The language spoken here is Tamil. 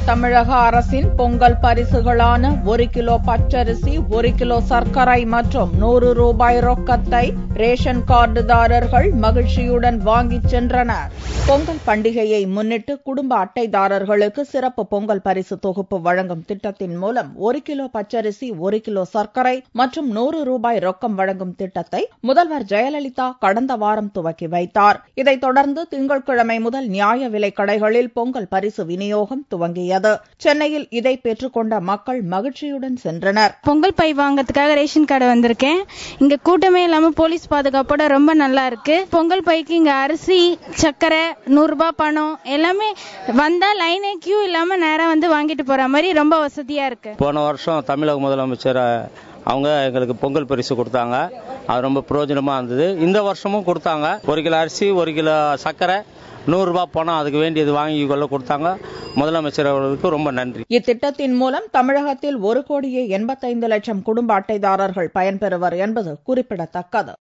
தமிழக அரசின் பொங்கல் பரிசுகளான ஒரு கிலோ பச்சரிசி ஒரு கிலோ சர்க்கரை மற்றும் நூறு ரூபாய் ரொக்கத்தை ரேஷன் கார்டுதாரர்கள் மகிழ்ச்சியுடன் வாங்கிச் சென்றனர் பொங்கல் பண்டிகையை முன்னிட்டு குடும்ப அட்டைதாரர்களுக்கு சிறப்பு பொங்கல் பரிசு தொகுப்பு வழங்கும் திட்டத்தின் மூலம் ஒரு கிலோ பச்சரிசி ஒரு கிலோ சர்க்கரை மற்றும் நூறு ரூபாய் ரொக்கம் வழங்கும் திட்டத்தை முதல்வர் ஜெயலலிதா கடந்த வாரம் துவக்கி வைத்தார் இதைத் தொடர்ந்து திங்கட்கிழமை முதல் நியாய விலைக் கடைகளில் பொங்கல் பரிசு விநியோகம் துவங்கியது சென்னையில் இதை பெற்றுக்கொண்ட மக்கள் மகிழ்ச்சியுடன் சென்றனர் பொங்கல் பை வாங்கறதுக்காக ரேஷன் கடை வந்திருக்கேன் இங்க கூட்டமே இல்லாம போலீஸ் பாதுகாப்போட ரொம்ப நல்லா இருக்கு பொங்கல் பைக்கு இங்க அரிசி சர்க்கரை நூறு ரூபாய் பணம் எல்லாமே வந்தா லைனே கியூ இல்லாம நேரா வந்து வாங்கிட்டு போற மாதிரி ரொம்ப வசதியா இருக்கு போன வருஷம் தமிழக முதலமைச்சர் அவங்க எங்களுக்கு பொங்கல் பரிசு கொடுத்தாங்க அது ரொம்ப பிரயோஜனமா இருந்தது இந்த வருஷமும் கொடுத்தாங்க ஒரு கிலோ அரிசி ஒரு கிலோ சர்க்கரை நூறுரூபா பணம் அதுக்கு வேண்டியது வாங்கி கொள்ள கொடுத்தாங்க முதலமைச்சர் அவர்களுக்கு ரொம்ப நன்றி இத்திட்டத்தின் மூலம் தமிழகத்தில் ஒரு கோடியே எண்பத்தைந்து லட்சம் குடும்ப அட்டைதாரர்கள் பயன்பெறுவர் என்பது குறிப்பிடத்தக்கது